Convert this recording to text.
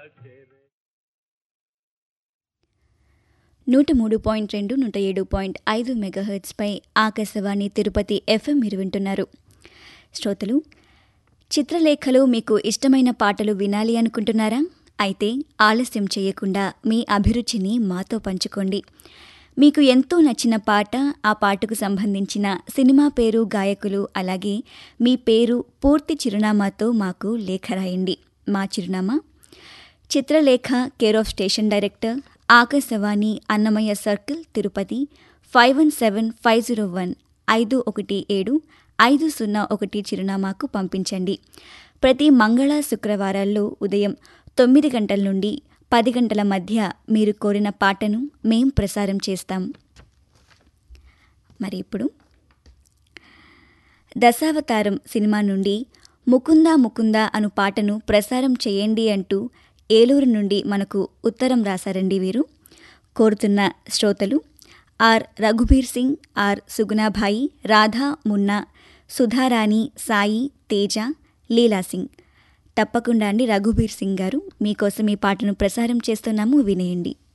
నూట మూడు పాయింట్ రెండు నూట ఏడు పాయింట్ ఐదు మెగాహెర్ట్స్పై ఆకాశవాణి తిరుపతి ఎఫ్ఎం మీరు వింటున్నారు శ్రోతలు చిత్రలేఖలు మీకు ఇష్టమైన పాటలు వినాలి అనుకుంటున్నారా అయితే ఆలస్యం చేయకుండా మీ అభిరుచిని మాతో పంచుకోండి మీకు ఎంతో నచ్చిన పాట ఆ పాటకు సంబంధించిన సినిమా పేరు గాయకులు అలాగే మీ పేరు పూర్తి చిరునామాతో మాకు లేఖ రాయండి మా చిరునామా Chitralekha care of station director Akashvani Annamayya circle Tirupati five one seven five zero one ఐదు ఒకటి ఏడు ఐదు సున్నా ఒకటి చిరునామాకు పంపించండి ప్రతి మంగళ శుక్రవారాల్లో ఉదయం తొమ్మిది గంటల నుండి పది గంటల మధ్య మీరు కోరిన పాటను మేం ప్రసారం చేస్తాం మరి ఇప్పుడు దశావతారం సినిమా నుండి ముకుందా ముకుందా అను పాటను ప్రసారం చేయండి అంటూ ఏలూరు నుండి మనకు ఉత్తరం రాశారండి వీరు కోరుతున్న శ్రోతలు ఆర్ రఘుబీర్ సింగ్ ఆర్ సుగుణాభాయి రాధా మున్నా సుధారాణి సాయి తేజ లీలా సింగ్ తప్పకుండా అండి రఘుబీర్ సింగ్ గారు మీకోసం ఈ పాటను ప్రసారం చేస్తున్నాము వినేయండి